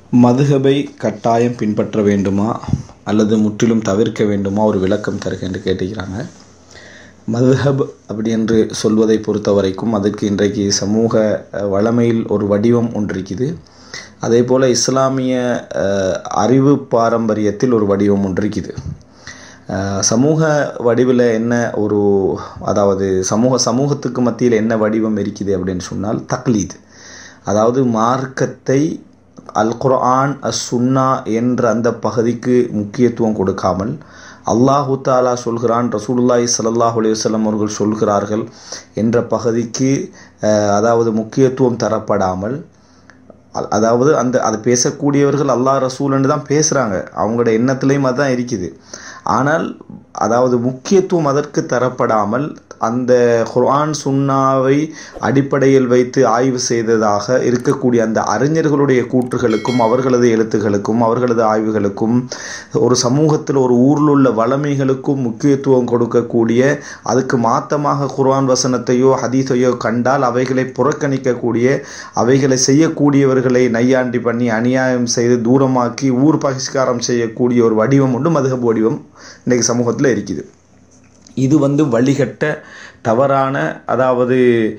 மதுஹபை கட்டாயம் பின்பற்ற வேண்டுமா அல்லது முற்றிலும் தவிர்க்க வேண்டுமா ஒரு விளக்கம் தருக என்று கேட்டுக்கிறாங்க மதுஹப் அப்படி என்று சொல்வதை பொறுத்த வரைக்கும் அதற்கு இன்றைக்கு சமூக அஹ், வளமையில் ஒரு வடிவம் ஒன்று இருக்குது அதே போல் இஸ்லாமிய அஹ், அறிவு பாரம்பரியத்தில் ஒரு வடிவம் ஒன்று இருக்குது அஹ், சமூக வடிவில் என்ன ஒரு அதாவது சமூக சமூகத்துக்கு மத்தியில் என்ன வடிவம் இருக்குது அப்படின்னு சொன்னால் தக்லீத் அதாவது மார்க்கத்தை அல் குர்ஆன் அஸ் சுன்னா என்ற அந்த பகுதிக்கு முக்கியத்துவம் கொடுக்காமல் அல்லாஹு தாலா சொல்கிறான் ரசூலுல்லாஹி ஸல்லல்லாஹு அலைஹி வஸல்லம் அவர்கள் சொல்கிறார்கள் என்ற பகுதிக்கு அஹ், அதாவது முக்கியத்துவம் தரப்படாமல் அ- அதாவது அந்த அது பேசக்கூடியவர்கள் அல்லாஹ் ரசூல்னு தான் பேசுகிறாங்க அவங்களோட எண்ணத்துலேயும் அதுதான் இருக்குது ஆனால் அதாவது முக்கியத்துவம் அதற்கு தரப்படாமல் அந்த குர்ஆன் சுன்னாவை அடிப்படையில் வைத்து ஆய்வு செய்ததாக இருக்கக்கூடிய அந்த அறிஞர்களுடைய கூற்றுகளுக்கும் அவர்களது எழுத்துகளுக்கும் அவர்களது ஆய்வுகளுக்கும் ஒரு சமூகத்தில் ஒரு ஊரில் உள்ள வளமைகளுக்கும் முக்கியத்துவம் கொடுக்கக்கூடிய அதுக்கு மாத்தமாக குர்ஆன் வசனத்தையோ ஹதீஸையோ கண்டால் அவைகளை புறக்கணிக்கக்கூடிய அவைகளை செய்யக்கூடியவர்களை நையாண்டி பண்ணி அநியாயம் செய்து தூரமாக்கி ஊர் பகிஷ்காரம் செய்யக்கூடிய ஒரு வடிவம் உண்டு மதுகப் வடிவம் இன்றைக்கு சமூகத்தில் இருக்குது இது வந்து வழிகட்ட தவறான அதாவது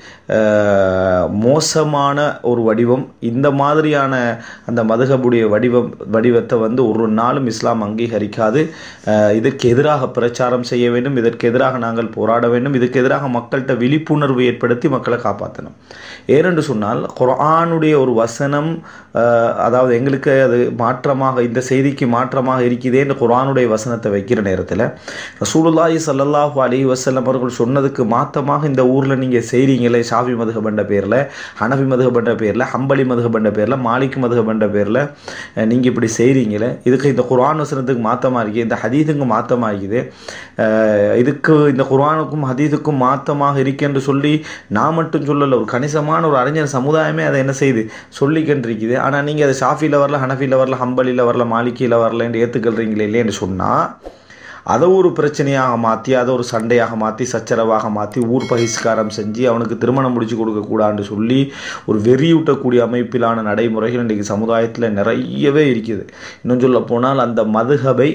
அஹ், மோசமான ஒரு வடிவம் இந்த மாதிரியான அந்த மதுகபுடைய வடிவம் வடிவத்தை வந்து ஒரு நாளும் இஸ்லாம் அங்கீகரிக்காது அஹ், இதற்கு எதிராக பிரச்சாரம் செய்ய வேண்டும் இதற்கு எதிராக நாங்கள் போராட வேண்டும் இதுக்கு எதிராக மக்கள்கிட்ட விழிப்புணர்வு ஏற்படுத்தி மக்களை காப்பாற்றணும் ஏனென்று சொன்னால் குர்ஆனுடைய ஒரு வசனம் அஹ், அதாவது எங்களுக்கு அது மாற்றமாக இந்த செய்திக்கு மாற்றமாக இருக்குதேன்னு குர்ஆனுடைய வசனத்தை வைக்கிற நேரத்தில் ரசூலுல்லாஹி ஸல்லல்லாஹு அலைஹி வஸல்லம் அவர்கள் சொன்னதுக்கு மாத்தமாக இந்த ஊரில் நீங்கள் செய்கிறீங்களே ஷாஃபி மதுகபண்ட பேரில் ஹனஃபி மதுகபண்ட பேரில் ஹம்பலி மதுகபண்ட பேரில் மாலிக் மதுகபண்ட பேரில் நீங்கள் இப்படி செய்கிறீங்களே இதுக்கு இந்த குர்ஆன் வசனத்துக்கு மாற்றமாக இருக்குது இந்த ஹதீஸுக்கு மாற்றமாக இருக்குது அஹ், இதுக்கு இந்த குர்ஆனுக்கும் ஹதீஸுக்கும் மாற்றமாக இருக்கென்று சொல்லி நான் மட்டும் சொல்லலை ஒரு கணிசமான ஒரு அறிஞர் சமுதாயமே அதை என்ன செய்யுது சொல்லிக்கின்றிருக்குது ஆனால் நீங்கள் அதை ஷாஃபியில் வரல ஹனஃபியில் வரல ஹம்பலியில் வரல மாலிக்கியில் வரல என்று ஏற்றுக்கொள்றீங்களே இல்லைன்னு சொன்னால் அதை ஒரு பிரச்சனையாக மாற்றி அதை ஒரு சண்டையாக மாற்றி சச்சரவாக மாற்றி ஊர் பகிஷ்காரம் செஞ்சு அவனுக்கு திருமணம் முடிச்சு கொடுக்கக்கூடாதுன்னு சொல்லி ஒரு வெறியூட்டக்கூடிய அமைப்பிலான நடைமுறைகள் இன்றைக்கு சமுதாயத்தில் நிறையவே இருக்குது இன்னும் சொல்ல போனால் அந்த மதுஹபை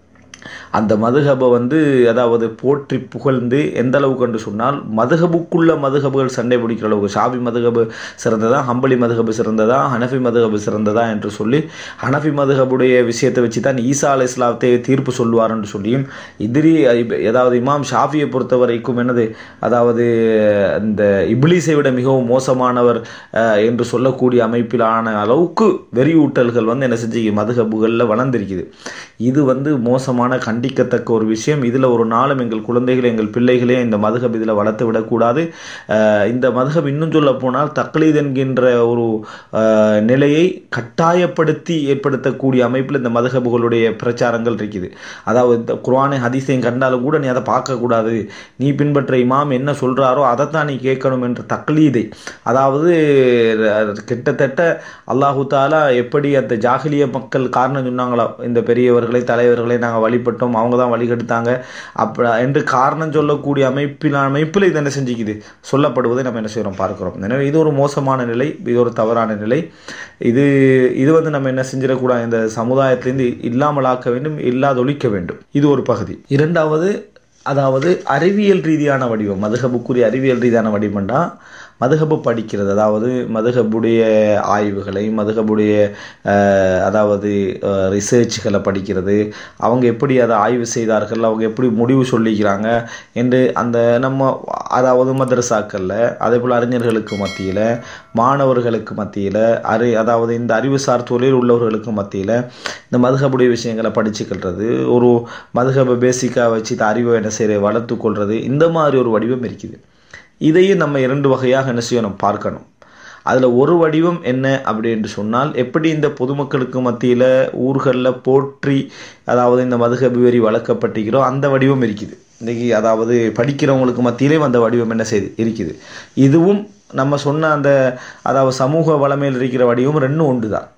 அந்த மதுஹபை வந்து அதாவது போற்றி புகழ்ந்து எந்த அளவுக்கு என்று சொன்னால் மதுஹபுக்குள்ள மதுஹபுகள் சண்டை பிடிக்கிற அளவுக்கு ஷாபி மதுஹபு சிறந்ததா ஹம்பலி மதுஹபு சிறந்ததா ஹனஃபி மதுஹபு சிறந்ததா என்று சொல்லி ஹனஃபி மதுஹபுடைய விஷயத்தை வச்சு தான் ஈசா அலை இஸ்லாத்தை தீர்ப்பு சொல்லுவார் என்று சொல்லியும் இதிரி அதாவது இமாம் ஷாஃபியை பொறுத்த வரைக்கும் என்னது அதாவது இந்த இப்லீஸை விட மிகவும் மோசமானவர் அஹ், என்று சொல்லக்கூடிய அமைப்பிலான அளவுக்கு வெறியூட்டல்கள் வந்து என்ன செஞ்சு மதுஹபுகளில் வளர்ந்திருக்குது இது வந்து மோசமான கண்டிக்கத்தக்க ஒரு விஷயம் இதில் ஒரு நாளும் எங்கள் குழந்தைகளை எங்கள் பிள்ளைகளே இந்த மதுகப் இதில் வளர்த்து விடக்கூடாது அஹ் இந்த மதுகப் இன்னும் சொல்ல போனால் தக்லீத் என்கின்ற ஒரு அஹ், நிலையை கட்டாயப்படுத்தி ஏற்படுத்தக்கூடிய அமைப்பில் இந்த மதுகபுகளுடைய பிரச்சாரங்கள் இருக்குது அதாவது இந்த குர்ஆனை ஹதீஸையும் கண்டாலும் கூட நீ அதை பார்க்கக்கூடாது நீ பின்பற்ற இமாம் என்ன சொல்கிறாரோ அதைத்தான் நீ கேட்கணும் என்ற தக்லீதை அதாவது அஹ், கிட்டத்தட்ட அல்லாஹு தாலா எப்படி அந்த ஜாகிலிய மக்கள் காரணம் சொன்னாங்களோ இந்த பெரியவர்களை தலைவர்களை நாங்கள் வழிபட்டோம் அவங்க தான் வழிகெடுத்தாங்க அப்ப என்று காரணம் சொல்லக்கூடிய அமைப்பில் அமைப்பில் இது என்ன செஞ்சுக்குது சொல்லப்படுவதை நம்ம என்ன செய்கிறோம் பார்க்கிறோம் எனவே இது ஒரு மோசமான நிலை இது ஒரு தவறான நிலை இது இது வந்து நம்ம என்ன செஞ்சிடக்கூடாது இந்த சமுதாயத்திலேருந்து இல்லாமலாக்க வேண்டும் இல்லாதொழிக்க வேண்டும் இது ஒரு பகுதி இரண்டாவது அதாவது அறிவியல் ரீதியான வடிவம் மதுகபுக்குரிய அறிவியல் ரீதியான வடிவம்னா மதுகபு படிக்கிறது அதாவது மதுகபுடைய ஆய்வுகளை மதுகபுடைய அஹ், அதாவது ரிசர்ச்களை படிக்கிறது அவங்க எப்படி அதை ஆய்வு செய்தார்கள் அவங்க எப்படி முடிவு சொல்லிக்கிறாங்க என்று அந்த நம்ம அதாவது மதரசாக்களில் அதே போல் அறிஞர்களுக்கு மத்தியில் மாணவர்களுக்கு மத்தியில் அறி அதாவது இந்த அறிவுசார் தொழில் உள்ளவர்களுக்கு மத்தியில் இந்த மதுகபுடைய விஷயங்களை படிச்சுக்கிறது ஒரு மதுகபை பேசிக்காக வச்சு இந்த அறிவை என்ன செய்ய வளர்த்து கொள்வது இந்த மாதிரி ஒரு வடிவம் இருக்குது இதையும் நம்ம இரண்டு வகையாக என்ன செய்யணும் பார்க்கணும் அதில் ஒரு வடிவம் என்ன அப்படி என்று சொன்னால் எப்படி இந்த பொதுமக்களுக்கு மத்தியில் ஊர்களில் போற்றி அதாவது இந்த மதுகபி வெறி வளர்க்கப்பட்டிருக்கிறோ அந்த வடிவம் இருக்குது இன்றைக்கி அதாவது படிக்கிறவங்களுக்கு மத்தியிலேயும் அந்த வடிவம் என்ன செய்யுது இருக்குது இதுவும் நம்ம சொன்ன அந்த அதாவது சமூக வளமையில் இருக்கிற வடிவம் ரெண்டும் ஒன்று தான்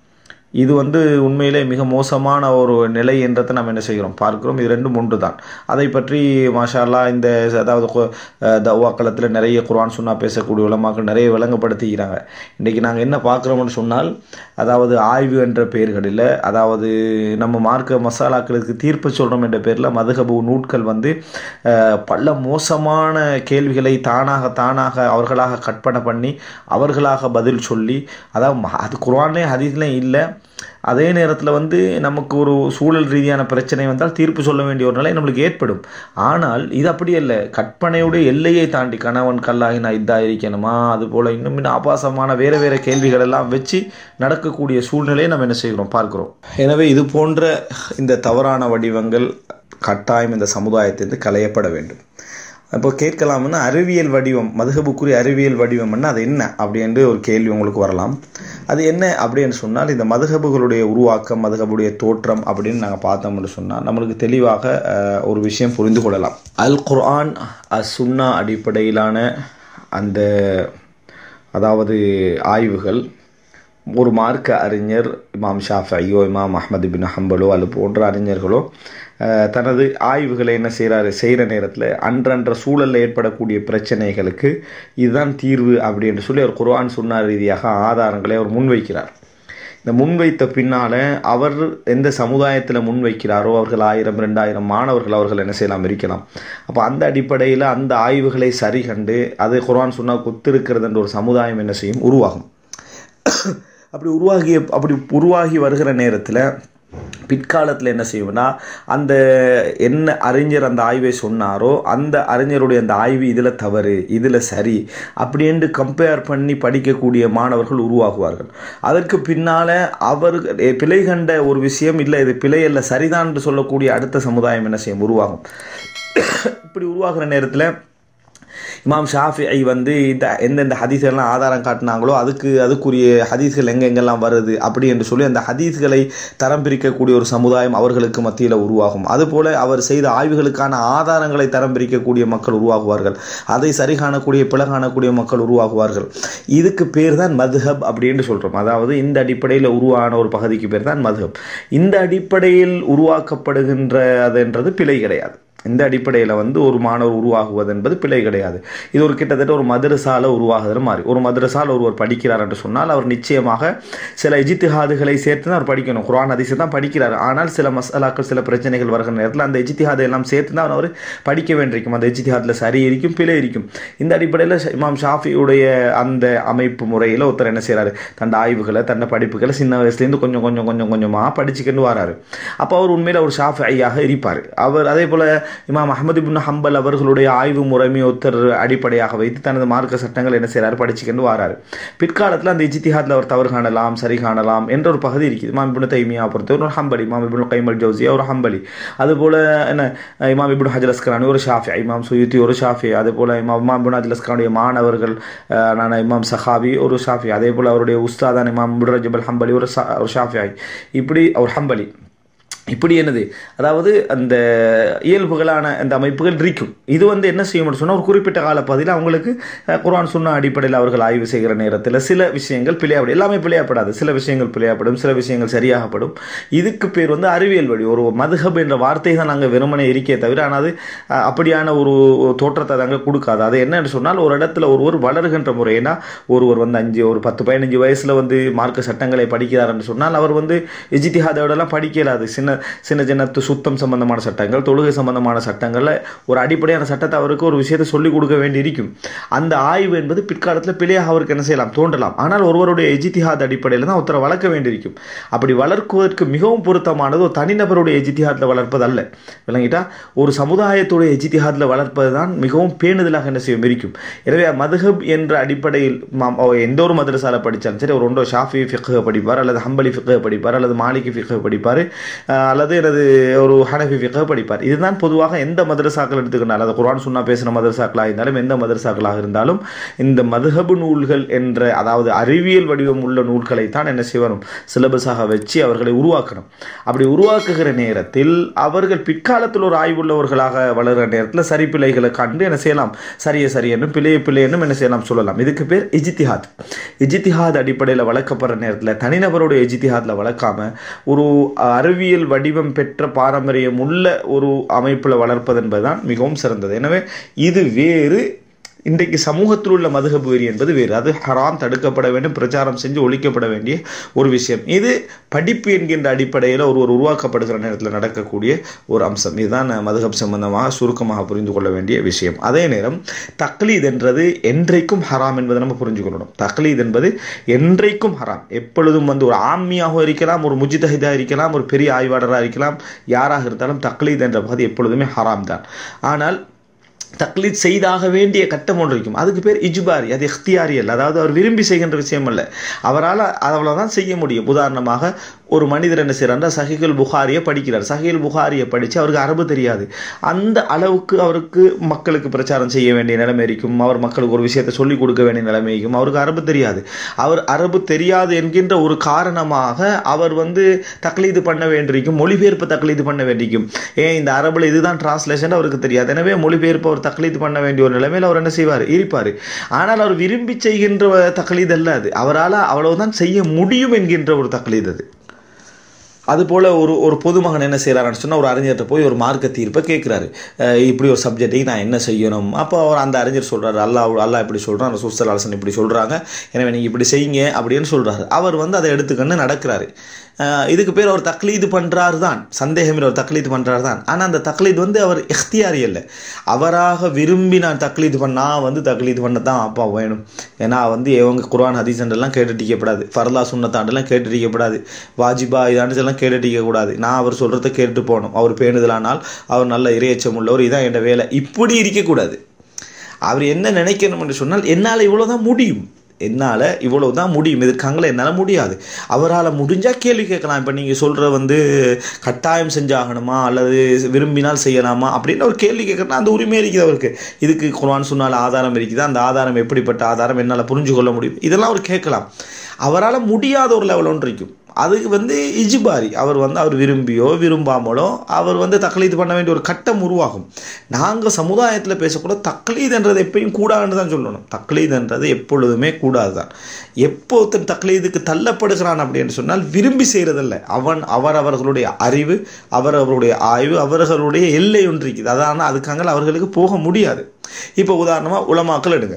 இது வந்து உண்மையிலே மிக மோசமான ஒரு நிலை என்றதை நம்ம என்ன செய்கிறோம் பார்க்கிறோம் இது ரெண்டும் ஒன்று தான் அதை பற்றி மாஷா அல்லாஹ் இந்த அதாவது கு- அஹ் தவ்வாக்களத்தில் நிறைய குர்ஆன் சுன்னா பேசக்கூடிய உலமாக்கள் நிறைய விளங்கப்படுத்திக்கிறாங்க இன்றைக்கி நாங்கள் என்ன பார்க்குறோம்னு சொன்னால் அதாவது ஆய்வு என்ற பெயர்களில் அதாவது நம்ம மார்க்க மசாலாக்களுக்கு தீர்ப்பு சொல்கிறோம் என்ற பேரில் மதுகபு நூட்கள் வந்து அஹ், பல மோசமான கேள்விகளை தானாக தானாக அவர்களாக கற்பனை பண்ணி அவர்களாக பதில் சொல்லி அதாவது ம- அது குர்ஆனே ஹதீஸ்லையும் இல்லை அதே நேரத்தில் வந்து நமக்கு ஒரு சூழல் ரீதியான பிரச்சனை வந்தால் தீர்ப்பு சொல்ல வேண்டிய ஒரு நிலை நம்மளுக்கு ஏற்படும் ஆனால் இது அப்படி அல்ல கற்பனையுடைய எல்லையை தாண்டி கணவன் கல்லாகி நான் இதா இருக்கணுமா அது போல் இன்னும் இன்னும் ஆபாசமான வேறு வேறு கேள்விகள் எல்லாம் வச்சு நடக்கக்கூடிய சூழ்நிலையை நம்ம என்ன செய்கிறோம் பார்க்கிறோம் எனவே இது போன்ற இந்த தவறான வடிவங்கள் கட்டாயம் இந்த சமுதாயத்திலிருந்து களையப்பட வேண்டும் இப்போ கேட்கலாம்னா அறிவியல் வடிவம் மதுகபுக்குரிய அறிவியல் வடிவம்னா அது என்ன அப்படின்ட்டு ஒரு கேள்வி உங்களுக்கு வரலாம் அது என்ன அப்படின்னு சொன்னால் இந்த மதுகபுகளுடைய உருவாக்கம் மதுகபுடைய தோற்றம் அப்படின்னு நாங்கள் பார்த்தோம்னு சொன்னால் நம்மளுக்கு தெளிவாக அஹ், ஒரு விஷயம் புரிந்து கொள்ளலாம் அல் குர்ஆன் அஸ் சுன்னா அடிப்படையிலான அந்த அதாவது ஆய்வுகள் ஒரு மார்க்க அறிஞர் இமாம் ஷாஃபியோ இமாம் அஹ்மது பின் ஹம்பலோ அது போன்ற அறிஞர்களோ அஹ், தனது ஆய்வுகளை என்ன செய்கிறாரு செய்கிற நேரத்தில் அன்றன்ற சூழலில் ஏற்படக்கூடிய பிரச்சனைகளுக்கு இதுதான் தீர்வு அப்படின்னு சொல்லி அவர் குர்ஆன் சுன்னா ரீதியாக ஆதாரங்களை அவர் முன்வைக்கிறார் இந்த முன்வைத்த பின்னால் அவர் எந்த சமுதாயத்தில் முன்வைக்கிறாரோ அவர்கள் ஆயிரம் ரெண்டாயிரம் மாணவர்கள் அவர்கள் என்ன செய்யலாம் இருக்கலாம் அப்போ அந்த அடிப்படையில் அந்த ஆய்வுகளை சரி கண்டு அது குர்ஆன் சுன்னா ஒத்திருக்கிறது என்ற ஒரு சமுதாயம் என்ன செய்யும் உருவாகும் அப்படி உருவாகிய அப்படி உருவாகி வருகிற நேரத்தில் பிற்காலத்தில் என்ன செய்வோம்னா அந்த என்ன அறிஞர் அந்த ஆய்வை சொன்னாரோ அந்த அறிஞருடைய அந்த ஆய்வு இதில் தவறு இதில் சரி அப்படின்ட்டு கம்பேர் பண்ணி படிக்கக்கூடிய மாணவர்கள் உருவாகுவார்கள் அதற்கு பின்னால் அவர் பிழை கண்ட ஒரு விஷயம் இல்லை இது பிழை அல்ல சரிதான் என்று சொல்லக்கூடிய அடுத்த சமுதாயம் என்ன செய்யும் உருவாகும் இப்படி உருவாகிற நேரத்தில் இமாம் ஷாஃபிஐ வந்து இந்த எந்தெந்த ஹதீஸ்கள்லாம் ஆதாரம் காட்டினாங்களோ அதுக்கு அதுக்குரிய ஹதீஸ்கள் எங்கெங்கெல்லாம் வருது அப்படி என்று சொல்லி அந்த ஹதீஸ்களை தரம் பிரிக்கக்கூடிய ஒரு சமுதாயம் அவர்களுக்கு மத்தியில் உருவாகும் அதுபோல அவர் செய்த ஆய்வுகளுக்கான ஆதாரங்களை தரம் பிரிக்கக்கூடிய மக்கள் உருவாகுவார்கள் அதை சரி காணக்கூடிய பிழை காணக்கூடிய மக்கள் உருவாகுவார்கள் இதுக்கு பேர் தான் மதுஹப் அப்படின்னு சொல்கிறோம் அதாவது இந்த அடிப்படையில் உருவான ஒரு பகுதிக்கு பேர் தான் மதுஹப் இந்த அடிப்படையில் உருவாக்கப்படுகின்ற அதுன்றது பிழை கிடையாது இந்த அடிப்படையில் வந்து ஒரு மாணவர் உருவாகுவது என்பது பிழை கிடையாது இது ஒரு கிட்டத்தட்ட ஒரு மதரசால உருவாகுகிற மாதிரி ஒரு மதரசால ஒருவர் படிக்கிறார் என்று சொன்னால் அவர் நிச்சயமாக சில இஜித்திஹாதுகளை சேர்த்து தான் அவர் படிக்கணும் குரான் அதிசை தான் படிக்கிறார் ஆனால் சில மசாலாக்கள் சில பிரச்சனைகள் வருகிற நேரத்தில் அந்த இஜித்திஹாதை எல்லாம் சேர்த்து தான் அவர் படிக்க வேண்டியிருக்கும் அந்த இஜித்திஹாதில் சரி இருக்கும் பிழை இருக்கும் இந்த அடிப்படையில் இமாம் ஷாஃபியுடைய அந்த அமைப்பு முறையில் ஒருத்தர் என்ன செய்கிறாரு தன் ஆய்வுகளை தன்னை படிப்புகளை சின்ன வயசுலேருந்து கொஞ்சம் கொஞ்சம் கொஞ்சம் கொஞ்சமாக படிச்சுக்கிட்டு வராரு அப்போ அவர் உண்மையில் ஒரு ஷாஃபி ஐயாக இருப்பார் அவர் அதே போல் இமாம் அஹமது பின் ஹம்பல் அவர்களுடைய ஆய்வு முறைமை ஒருத்தர் அடிப்படையாக வைத்து தனது மார்க்க சட்டங்கள் என்ன செய்கிறார் படிச்சுக்கிட்டு வராரு பிற்காலத்தில் அந்த இஜித்திஹாத்தில் அவர் தவறு காணலாம் சரி காணலாம் என்ற ஒரு பகுதி இருக்குது இமாம் இப்னு தைமியா பொறுத்தவரை ஒரு ஹம்பலி இமாம் இப்னு கைமல் ஜவுசியா ஒரு ஹம்பலி அதுபோல் என்ன இமாம் இப்னு ஹஜர் அஸ்கரானி ஒரு ஷாஃபி இமாம் சுயுத்தி ஒரு ஷாஃபி அதே போல் இமாம் இமாம் இப்னு ஹஜர் அஸ்கரானுடைய மாணவர்கள் அஹ், நான் இமாம் சஹாபி ஒரு ஷாஃபி அதே போல் அவருடைய உஸ்தாதான் இமாம் இப்னு ரஜபல் ஹம்பலி ஒரு சா- ஒரு ஷாஃபி இப்படி ஒரு ஹம்பலி இப்படி என்னது அதாவது அந்த இயல்புகளான அந்த அமைப்புகள் இருக்கும் இது வந்து என்ன செய்யும்னு சொன்னால் ஒரு குறிப்பிட்ட காலப்பகுதியில் அவங்களுக்கு அஹ், குர்ஆன் சுன்னா அடிப்படையில் அவர்கள் ஆய்வு செய்கிற நேரத்தில் சில விஷயங்கள் பிழையாப்படும் எல்லாமே பிழையாப்படாது சில விஷயங்கள் பிழையாப்படும் சில விஷயங்கள் சரியாகப்படும் இதுக்கு பேர் வந்து அறிவியல் வழி ஒரு மதுஹப் என்ற வார்த்தை தான் நாங்கள் வெறுமனே இருக்கே தவிர ஆனால் அது அஹ், அப்படியான ஒரு தோற்றத்தை தாங்க கொடுக்காது அது என்னன்னு சொன்னால் ஒரு இடத்துல ஒருவர் வளர்கின்ற முறை ஏன்னா ஒருவர் வந்து அஞ்சு ஒரு பத்து பதினஞ்சு வயசில் வந்து மார்க்க சட்டங்களை படிக்கிறாருன்னு சொன்னால் அவர் வந்து இஜித்திஹாதோடலாம் படிக்கலாது சின்ன சின்ன சின்ன து- சுத்தம் சம்பந்தமான சட்டங்கள் தொழுகை சம்பந்தமான சட்டங்களில் ஒரு அடிப்படையான சட்டத்தை அவருக்கு ஒரு விஷயத்தை சொல்லிக் கொடுக்க வேண்டி இருக்கும் அந்த ஆய்வு என்பது பிற்காலத்தில் பிழையாக அவருக்கு என்ன செய்யலாம் தோன்றலாம் ஆனால் ஒருவருடைய எஜித்திஹாத் அடிப்படையில் தான் ஒருத்தரை வளர்க்க வேண்டியிருக்கும் அப்படி வளர்க்குவதற்கு மிகவும் பொருத்தமானது ஒரு தனிநபருடைய எஜித்திஹாத்தில் வளர்ப்பது அல்ல விளங்கிட்டா ஒரு சமுதாயத்துடைய எஜித்திஹாத்தில் வளர்ப்பது தான் மிகவும் பேணுதலாக என்ன செய்யும் இருக்கும் எனவே மதுஹப் என்ற அடிப்படையில் மாம்- ஓ, எந்த ஒரு மதரசால படித்தாலும் சரி ஒரு ஒன்றோ ஷாஃபி ஃபிக்ஹ படிப்பார் அல்லது ஹம்பலி ஃபிக்ஹ படிப்பார் அல்லது மாலிகி ஃபிக்ஹ படிப்பார் அஹ் அல்லது எனது ஒரு ஹனஃபி ஃபிகை படிப்பார் இதுதான் பொதுவாக எந்த மதரசாக்கள் எடுத்துக்கிட்டாலும் அது குர்ஆன் சுன்னா பேசுகிற மதரசாக்களாக இருந்தாலும் எந்த மதரசாக்களாக இருந்தாலும் இந்த மதுஹபு நூல்கள் என்ற அதாவது அறிவியல் வடிவம் உள்ள நூல்களை தான் என்ன செய்யணும் சிலபஸாக வச்சு அவர்களை உருவாக்கணும் அப்படி உருவாக்குகிற நேரத்தில் அவர்கள் பிற்காலத்தில் ஒரு ஆய்வுள்ளவர்களாக வளர்கிற நேரத்தில் சரி பிழைகளை கண்டு என்ன செய்யலாம் சரிய சரியென்னும் பிழைய பிழையென்னும் என்ன செய்யலாம் சொல்லலாம் இதுக்கு பேர் இஜித்திஹாத் இஜித்திஹாத் அடிப்படையில் வளர்க்கப்படுற நேரத்தில் தனிநபருடைய இஜித்திஹாத்தில் வளர்க்காம ஒரு அறிவியல் வடிவம் பெற்ற பாரம்பரியம் உள்ள ஒரு அமைப்பில் வளர்ப்பது என்பதுதான் மிகவும் சிறந்தது எனவே இது வேறு இன்றைக்கு சமூகத்தில் உள்ள மதுகபு வெறி என்பது வேறு அது ஹராம் தடுக்கப்பட வேண்டும் பிரச்சாரம் செஞ்சு ஒழிக்கப்பட வேண்டிய ஒரு விஷயம் இது படிப்பு என்கின்ற அடிப்படையில் ஒரு ஒரு உருவாக்கப்படுகிற நேரத்தில் நடக்கக்கூடிய ஒரு அம்சம் இதுதான் மதுகப் சம்பந்தமாக சுருக்கமாக புரிந்து கொள்ள வேண்டிய விஷயம் அதே நேரம் தக்லீத் என்றது என்றைக்கும் ஹராம் என்பதை நம்ம புரிஞ்சுக்கொள்ளணும் தக்லீத் என்பது என்றைக்கும் ஹராம் எப்பொழுதும் வந்து ஒரு ஆம்மியாக இருக்கலாம் ஒரு முஜிதஹிதாக இருக்கலாம் ஒரு பெரிய ஆய்வாளராக இருக்கலாம் யாராக இருந்தாலும் தக்லீத் என்ற பகுதி எப்பொழுதுமே ஹராம் தான் ஆனால் தக்லீத் செய்தாக வேண்டிய கட்டம் ஒன்று இருக்கும் அதுக்கு பேர் இஜ்பாரி அது இஃப்தியாரி அல்ல அதாவது அவர் விரும்பி செய்கின்ற விஷயம் அல்ல அவரால் அவ்வளோதான் செய்ய முடியும் உதாரணமாக ஒரு மனிதர் என்ன செய்கிறார் சஹிகுல் புகாரியை படிக்கிறார் சஹிகுல் புகாரியை படித்து அவருக்கு அரபு தெரியாது அந்த அளவுக்கு அவருக்கு மக்களுக்கு பிரச்சாரம் செய்ய வேண்டிய நிலைமை இருக்கும் அவர் மக்களுக்கு ஒரு விஷயத்தை சொல்லிக் கொடுக்க வேண்டிய நிலைமை இருக்கும் அவருக்கு அரபு தெரியாது அவர் அரபு தெரியாது என்கின்ற ஒரு காரணமாக அவர் வந்து தக்லீது பண்ண வேண்டியிருக்கும் மொழிபெயர்ப்பு தக்லீது பண்ண வேண்டியிருக்கும் ஏன் இந்த அரபுல இதுதான் டிரான்ஸ்லேஷன் அவருக்கு தெரியாது எனவே மொழிபெயர்ப்பு அவர் தக்லீது பண்ண வேண்டிய ஒரு நிலைமையில் அவர் என்ன செய்வார் இருப்பார் ஆனால் அவர் விரும்பி செய்கின்ற தக்லீது அல்ல அது அவரால் அவ்வளவுதான் செய்ய முடியும் என்கின்ற ஒரு தக்லீது அது அதுபோல் ஒரு ஒரு பொதுமகன் என்ன செய்கிறாருன்னு சொன்னால் ஒரு அறிஞர்கிட்ட போய் ஒரு மார்க்க தீர்ப்பை கேட்குறாரு இப்படி ஒரு சப்ஜெக்ட்டுக்கு நான் என்ன செய்யணும் அப்போ அவர் அந்த அறிஞர் சொல்கிறாரு அல்லா அல்லா இப்படி சொல்கிறான் அந்த சுஸ்தல் அரசன் இப்படி சொல்கிறாங்க எனவே நீங்கள் இப்படி செய்யுங்க அப்படின்னு சொல்கிறாரு அவர் வந்து அதை எடுத்துக்கன்னு நடக்கிறாரு இதுக்கு பேர் அவர் தக்லீது பண்ணுறாரு தான் சந்தேகம் அவர் தக்லீது பண்ணுறாரு தான் ஆனால் அந்த தக்லீது வந்து அவர் எஃப்தியாரி இல்லை அவராக விரும்பி நான் தக்லீது பண்ணால் வந்து தக்லீது பண்ண தான் அப்பா வேணும் ஏன்னா வந்து இவங்க குர்ஆன் ஹதீசன்றெல்லாம் கேட்டுட்டிக்கப்படாது ஃபர்லா சுண்ணத்தாண்டெல்லாம் கேட்டுட்டிக்கப்படாது வாஜிபா இதாண்டுலாம் கேட்டுட்டிக்கக்கூடாது நான் அவர் சொல்கிறத கேட்டு போகணும் அவர் பேணுதலானால் அவர் நல்ல இறையச்சம் உள்ளவர் இதான் என் வேலை இப்படி இருக்கக்கூடாது அவர் என்ன நினைக்கணும் என்று சொன்னால் என்னால் இவ்வளோதான் முடியும் என்னால் இவ்வளவு தான் முடியும் இருக்காங்களே என்னால் முடியாது அவரால் முடிஞ்சால் கேள்வி கேட்கலாம் இப்போ நீங்கள் சொல்கிற வந்து கட்டாயம் செஞ்சாகணுமா அல்லது விரும்பினால் செய்யலாமா அப்படின்னு ஒரு கேள்வி கேட்குறனா அந்த உரிமை இருக்குது அவருக்கு இதுக்கு குர்ஆன் சொன்னால் ஆதாரம் இருக்குது அந்த ஆதாரம் எப்படிப்பட்ட ஆதாரம் என்னால் புரிஞ்சு கொள்ள முடியும் இதெல்லாம் அவர் கேட்கலாம் அவரால் முடியாத ஒரு லெவல் ஒன்று இருக்கும் அதுக்கு வந்து இஜிபாரி அவர் வந்து அவர் விரும்பியோ விரும்பாமலோ அவர் வந்து தக்லீது பண்ண வேண்டிய ஒரு கட்டம் உருவாகும் நாங்கள் சமுதாயத்தில் பேசக்கூட தக்லீதுன்றது எப்பயும் கூடாதுன்னு தான் சொல்லணும் தக்லீதுன்றது எப்பொழுதுமே கூடாது தான் எப்போ ஒருத்தன் தக்லீதுக்கு தள்ளப்படுகிறான் அப்படின்னு சொன்னால் விரும்பி செய்கிறதில்ல அவன் அவர் அவர்களுடைய அறிவு அவர் அவருடைய ஆய்வு அவர்களுடைய எல்லை ஒன்று இருக்குது அதான் அதுக்காக அவர்களுக்கு போக முடியாது இப்போ உதாரணமாக உலமாக்கள் எடுங்க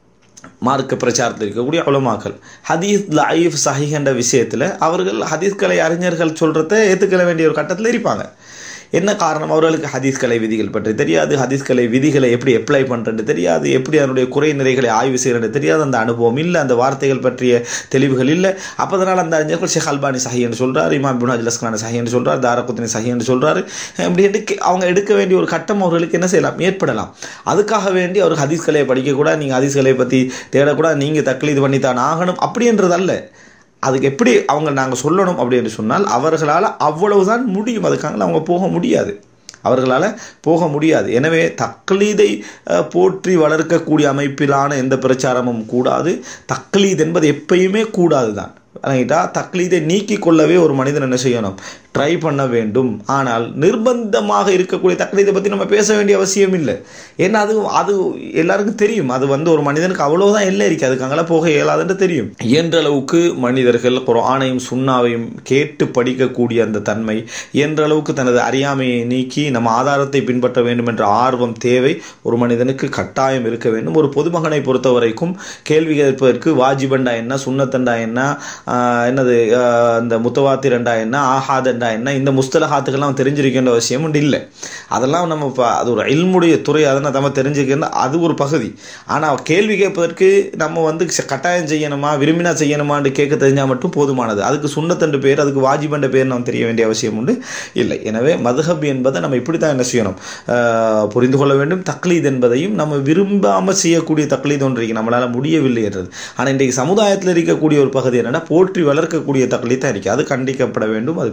மார்க்க பிரச்சாரத்தில் இருக்கக்கூடிய உலமாக்கள் ஹதீஸ் லைஃப் சஹிஹ் என்ற விஷயத்தில் அவர்கள் ஹதீஸ்கலை அறிஞர்கள் சொல்கிறத ஏற்றுக்கொள்ள வேண்டிய ஒரு கட்டத்தில் இருப்பாங்க என்ன காரணம் அவர்களுக்கு ஹதீஸ் கலை விதிகள் பற்றி தெரியாது ஹதீஸ் கலை விதிகளை எப்படி அப்ளை பண்ணுறது தெரியாது எப்படி அதனுடைய குறை நிறைகளை ஆய்வு செய்கிறது தெரியாது அந்த அனுபவம் இல்லை அந்த வார்த்தைகள் பற்றிய தெளிவுகள் இல்லை அப்போ அதனால் அந்த அறிஞர்கள் ஷேக் அல்பானி சஹி என்று சொல்கிறார் இமாம் பின் அஜ்லஸ்கான சஹி என்று சொல்கிறார் தாரகுத்தினி சஹி என்று சொல்கிறாரு இப்படி எடுக்க அவங்க எடுக்க வேண்டிய ஒரு கட்டம் அவர்களுக்கு என்ன செய்யலாம் ஏற்படலாம் அதுக்காக வேண்டி அவர் ஹதீஸ் கலையை படிக்கக்கூடாது நீங்கள் ஹதீஸ் கலையை பற்றி தேடக்கூடாது நீங்கள் தக்லீது பண்ணித்தான் ஆகணும் அப்படின்றதல்ல அதுக்கு எப்படி அவங்க நாங்கள் சொல்லணும் அப்படின்னு சொன்னால் அவர்களால் அவ்வளவுதான் முடியும் அதுக்காக அவங்க போக முடியாது அவர்களால் போக முடியாது எனவே தக்லீதை போற்றி வளர்க்கக்கூடிய அமைப்பிலான எந்த பிரச்சாரமும் கூடாது தக்லீத் என்பது எப்பயுமே கூடாது தான் ரைட்டா தக்லீதை நீக்கி கொள்ளவே ஒரு மனிதன் என்ன செய்யணும் ட்ரை பண்ண வேண்டும் ஆனால் நிர்பந்தமாக இருக்கக்கூடிய தக்லீதை பற்றி நம்ம பேச வேண்டிய அவசியம் இல்லை ஏன்னா அது அது எல்லாருக்கும் தெரியும் அது வந்து ஒரு மனிதனுக்கு அவ்வளோதான் எல்லாம் இருக்குது அதுக்காங்கலாம் போக இயலாதுன்னு தெரியும் இயன்ற அளவுக்கு மனிதர்கள் குரானையும் சுண்ணாவையும் கேட்டு படிக்கக்கூடிய அந்த தன்மை இயன்ற அளவுக்கு தனது அறியாமையை நீக்கி நம்ம ஆதாரத்தை பின்பற்ற வேண்டும் என்ற ஆர்வம் தேவை ஒரு மனிதனுக்கு கட்டாயம் இருக்க வேண்டும் ஒரு பொதுமகனை பொறுத்த வரைக்கும் கேள்வி கேட்பதற்கு வாஜிபண்டா என்ன சுண்ணத்தண்டா என்ன என்னது இந்த முத்தவாத்திரண்டா என்ன ஆஹாதண்டா என்ன இந்த முஸ்தலஹாத்துக்கெல்லாம் தெரிஞ்சிருக்கின்ற அவசியம் உண்டு இல்லை அதெல்லாம் நம்ம இப்போ அது ஒரு இல்முடைய துறை அதனால் நம்ம தெரிஞ்சுக்கணும் அது ஒரு பகுதி ஆனால் கேள்வி கேட்பதற்கு நம்ம வந்து கட்டாயம் செய்யணுமா விரும்பினா செய்யணுமான்னு கேட்க தெரிஞ்சால் மட்டும் போதுமானது அதுக்கு சுண்ணத்தண்டு பேர் அதுக்கு வாஜிபண்ட பேர் நம்ம தெரிய வேண்டிய அவசியம் உண்டு இல்லை எனவே மதுஹப் என்பதை நம்ம இப்படி தான் என்ன செய்யணும் புரிந்து கொள்ள வேண்டும் தக்லீத் என்பதையும் நம்ம விரும்பாமல் செய்யக்கூடிய தக்லீத் ஒன்று இருக்கு நம்மளால் முடியவில்லை என்றது ஆனால் இன்றைக்கு சமுதாயத்தில் இருக்கக்கூடிய ஒரு பகுதி என்னென்னா போற்றி வளர்க்கக்கூடிய தக்லீத் தான் இருக்குது அது கண்டிக்கப்பட வேண்டும் அது பிழை என்பது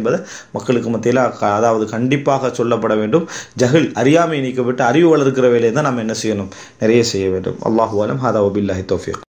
என்பதை மக்களுக்கு மத்தியில் க- அதாவது கண்டிப்பாக சொல்லப்பட வேண்டும் ஜஹில் அறியாமை நீக்கப்பட்டு அறிவு வளர்க்கிற வேலையை தான் நம்ம என்ன செய்யணும் நிறைய செய்ய வேண்டும் அல்லாஹு அலம் ஹதா வபில்லாஹி தௌஃபீக்